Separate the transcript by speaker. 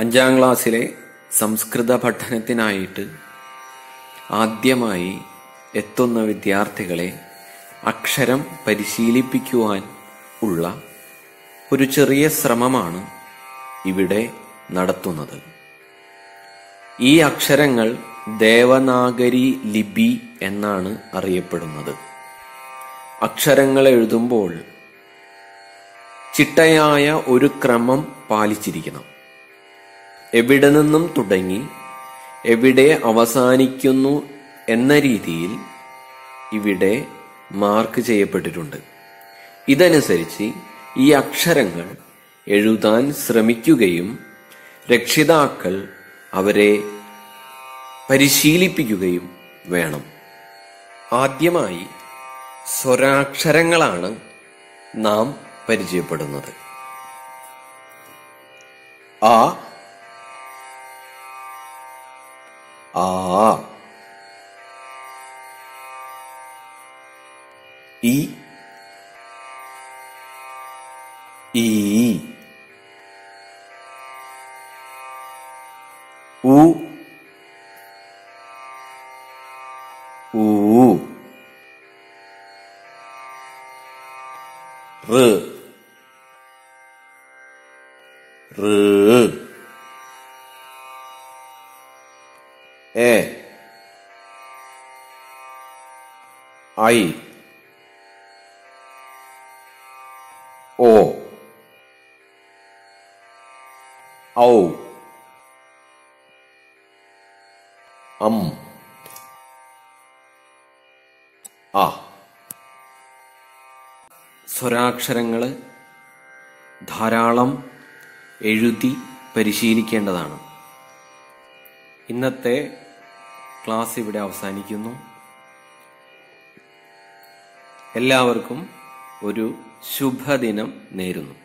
Speaker 1: അഞ്ചാം ക്ലാസ്സിലെ സംസ്കൃത പഠനത്തിനായിട്ട് ആദ്യമായി എത്തുന്ന വിദ്യാർത്ഥികളെ അക്ഷരം പരിശീലിപ്പിക്കുവാൻ ഉള്ള ഒരു ചെറിയ ശ്രമമാണ് ഇവിടെ നടത്തുന്നത് ഈ അക്ഷരങ്ങൾ ദേവനാഗരി ലിപി എന്നാണ് അറിയപ്പെടുന്നത് അക്ഷരങ്ങൾ എഴുതുമ്പോൾ ചിട്ടയായ ഒരു ക്രമം പാലിച്ചിരിക്കണം എവിടെ നിന്നും തുടങ്ങി എവിടെ അവസാനിക്കുന്നു എന്ന രീതിയിൽ ഇവിടെ മാർക്ക് ചെയ്യപ്പെട്ടിട്ടുണ്ട് ഇതനുസരിച്ച് ഈ അക്ഷരങ്ങൾ എഴുതാൻ ശ്രമിക്കുകയും രക്ഷിതാക്കൾ അവരെ പരിശീലിപ്പിക്കുകയും വേണം ആദ്യമായി സ്വരാക്ഷരങ്ങളാണ് നാം പരിചയപ്പെടുന്നത് ആ ആ ഇ ഈ ഉ ഊ റ് റ് എ ഐ ഓ ഔ അം ആ സ്വരാക്ഷരങ്ങൾ ധാരാളം എഴുതി പരിശീലിക്കേണ്ടതാണ് ഇന്നത്തെ ക്ലാസ് ഇവിടെ അവസാനിക്കുന്നു എല്ലാവർക്കും ഒരു ശുഭദിനം നേരുന്നു